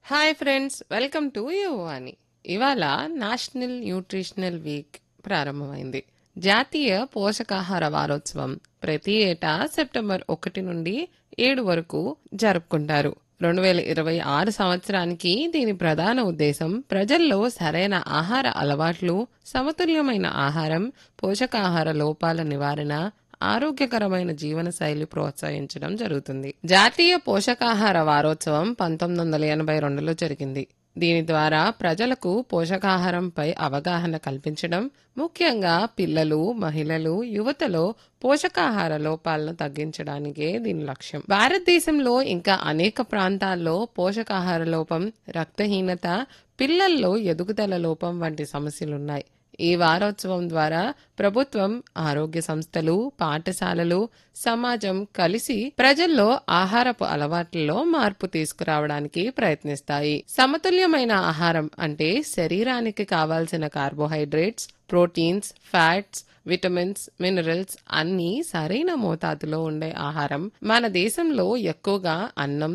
hi friends welcome to Yuvani ఇవాళ national nutritional week ప్రారంభమైంది జాతీయ పోషకాహార వారోత్సవం ప్రతి ఏటా సెప్టెంబర్ ఒకటి నుండి ఏడు వరకు జరుపుకుంటారు రెండు వేల ఇరవై ఆరు సంవత్సరానికి దీని ప్రధాన ఉద్దేశం ప్రజల్లో సరైన ఆహార అలవాట్లు సమతుల్యమైన ఆహారం పోషకాహార లోపాల నివారణ ఆరోగ్యకరమైన జీవన శైలి ప్రోత్సహించడం జరుగుతుంది జాతీయ పోషకాహార వారోత్సవం పంతొమ్మిది వందల ఎనభై రెండులో జరిగింది దీని ద్వారా ప్రజలకు పోషకాహారంపై అవగాహన కల్పించడం ముఖ్యంగా పిల్లలు మహిళలు యువతలో పోషకాహార లోపాలను తగ్గించడానికే దీని లక్ష్యం భారతదేశంలో ఇంకా అనేక ప్రాంతాల్లో పోషకాహార లోపం రక్తహీనత పిల్లల్లో ఎదుగుదల లోపం వంటి సమస్యలున్నాయి ఈ వారోత్సవం ద్వారా ప్రభుత్వం ఆరోగ్య సంస్థలు పాఠశాలలు సమాజం కలిసి ప్రజల్లో ఆహారపు అలవాట్లలో మార్పు తీసుకురావడానికి ప్రయత్నిస్తాయి సమతుల్యమైన ఆహారం అంటే శరీరానికి కావాల్సిన carbohydrates proteins fats vitamins minerals అన్నీ సరైన మోతాదులో ఉండే ఆహారం మన దేశంలో ఎక్కువగా అన్నం